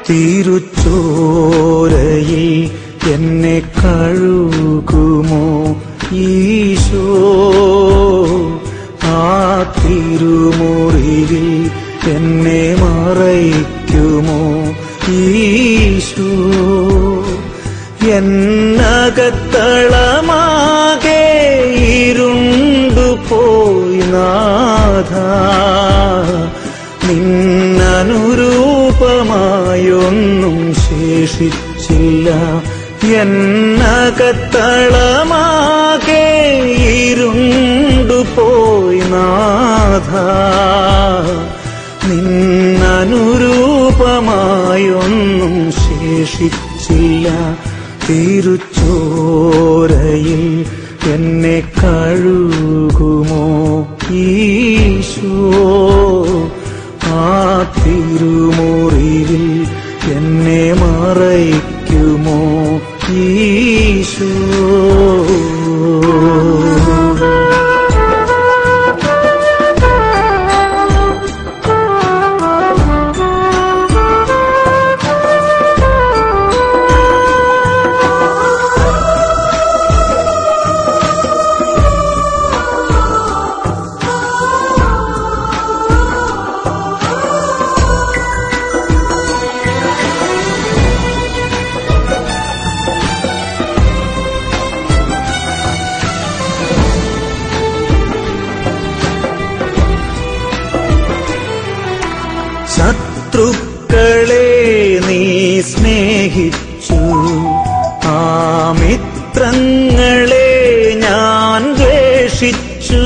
തിരുച്ചോരയിൽ എന്നെ കഴുകുമോ ഈശോ ആ തിരുമുറിവിൽ എന്നെ മറയ്ക്കുമോ ഈശോ എന്നകത്തളമാകെ ഇരുണ്ടുപോയി നാഥ നിന്നനുരൂപമായൊന്നും ശേഷിച്ചില്ല എന്നകത്തളമാകെ ഇരുണ്ടുപോയി നാഥ നിന്നനുരൂപമായൊന്നും ശേഷിച്ചില്ല തിരുച്ചോരയിൽ എന്നെ കഴുകുമോ ഈശോ ആ തിരുമുറിവിൽ എന്നെ മറയ്ക്കുമോ ഈശോ ശത്രുക്കളെ നീ സ്നേഹിച്ചു ആ മിത്രങ്ങളെ ഞാൻ ദ്വേഷിച്ചു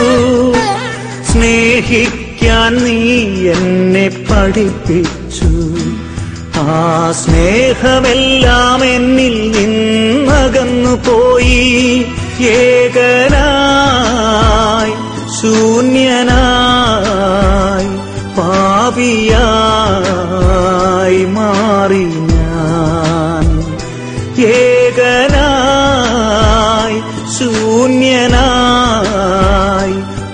സ്നേഹിക്കാൻ നീ എന്നെ പഠിപ്പിച്ചു ആ സ്നേഹമെല്ലാം എന്നിൽ നിന്നകന്നു പോയി ഏകനായി ശൂന്യനായി പാപിയായി മാറി ഞാൻ ഏകനായി ശൂന്യനായി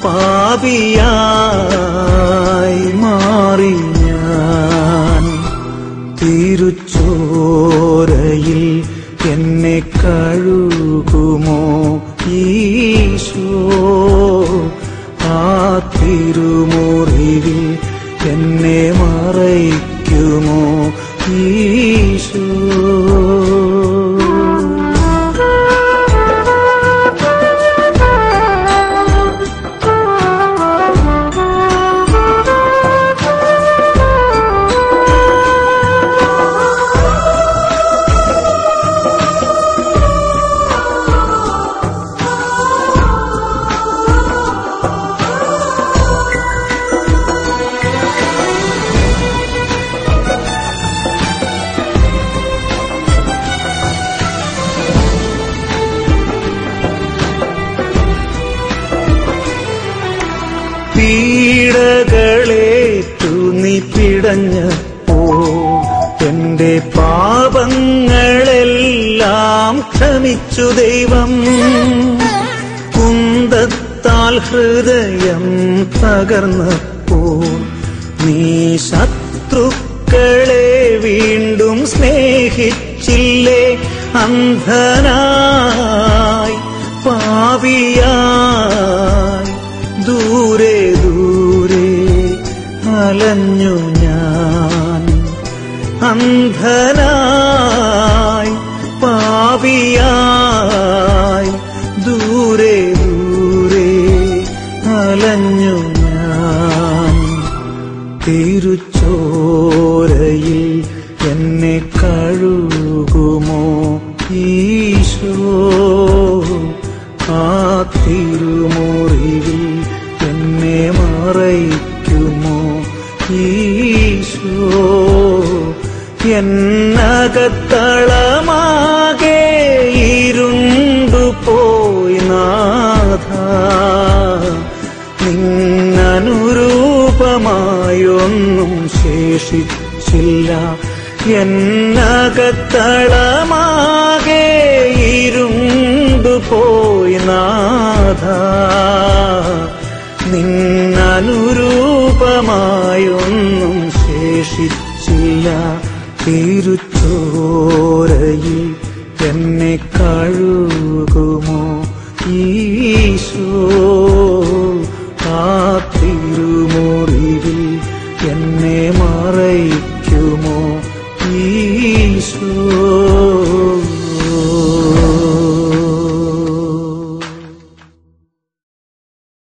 പാപിയായി മാറി ഞാൻ തിരുച്ചോരയിൽ എന്നെ കഴുകുമോ ഈശോ ആ തിരുമുറിവിൽ എന്നെ മറയ്ക്കുമോ ഈശോ പീഡകളേറ്റു നീ പിടഞ്ഞപ്പോ എന്റെ പാപങ്ങളെല്ലാം ക്ഷമിച്ചു ദൈവം കുന്തത്താൽ ഹൃദയം തകർന്നപ്പോൾ നീ ശത്രുക്കളെ വീണ്ടും സ്നേഹിച്ചില്ലേ അന്ധനായി പാവിയായി ദൂരെ ദൂരെ അലഞ്ഞു ഞാൻ അന്ധനായി പാവിയായി ദൂരെ ദൂരെ അലഞ്ഞു ഞാൻ തിരുച്ചോരയിൽ എന്നെ കഴുകുമോ ഈശോ ആ തിരുമുറിവിൽ എന്നെ മറയ്ക്കുമോ ഈശോ എന്നകത്തളമാകെ ഇരുണ്ടുപോയി നാഥ നിന്നനുരൂപമായൊന്നും ശേഷിച്ചില്ല എന്നകത്തളമാകെ ഇരുണ്ടുപോയി നാഥ നിന്നനുരൂപമായൊന്നും ശേഷിച്ചില്ല തിരുച്ചോരയിൽ എന്നെ കഴുകുമോ ഈശോ ആ തിരുമുറിവിൽ എന്നെ മറയ്ക്കുമോ ഈശോ